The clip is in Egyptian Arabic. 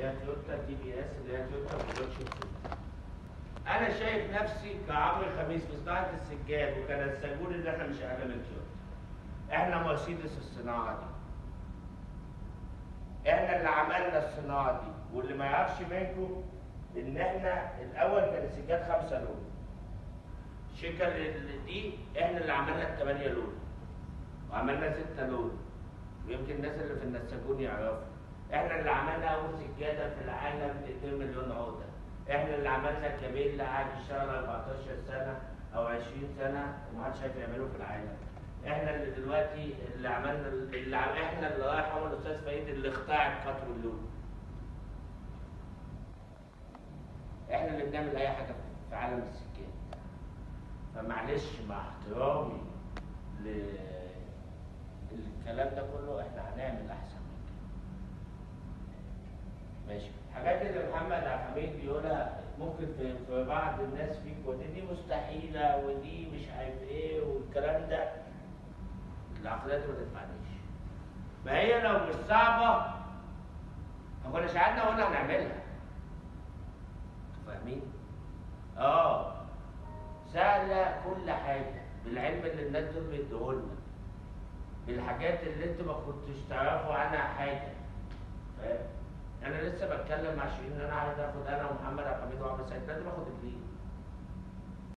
هي تويوتا تي بي اس اللي هي تويوتا برودكشن سيستم انا شايف نفسي كعمرو خميس في صناعه السجاد وكنساجون ان احنا مش اقل من تويوتا احنا مرسيدس الصناعه دي احنا اللي عملنا الصناعه دي واللي ما يعرفش منكم ان احنا الاول كان السجاد خمسه لون الشركه اللي- دي احنا اللي عملنا الثمانيه لون وعملنا سته لون ويمكن الناس اللي في النساجون يعرفوا احنا اللي عملنا اول سجاده في العالم ب 2 مليون عقده احنا اللي عملنا كابيل اللي قعد يشتغل 14 سنه او 20 سنه ومحدش عارف يعمله في العالم احنا اللي دلوقتي اللي عملنا اللي عم احنا اللي رايح هو الاستاذ فريد اللي اخترع القطر اللون احنا اللي بنعمل اي حاجه في عالم السجاد فمعلش مع احترامي للكلام ده كله احنا هنعمل احسن من كده ماشي الحاجات اللي محمد عبد الحميد بيقولها ممكن في, في بعض الناس فيكم دي, دي مستحيله ودي مش عارف ايه والكلام ده العقليات ما تنفعنيش ما هي لو مش صعبه ما كناش قعدنا قلنا هنعملها انتوا فاهمين؟ اه سهله كل حاجه بالعلم اللي الناس دول بيديهولنا بالحاجات اللي انتوا ما كنتوش تعرفوا عنها حاجه فاهم؟ انا لسه بتكلم مع شيرين ان انا عايز اخد انا ومحمد عبد الحميد وعمرو سعيد لازم اخد اثنين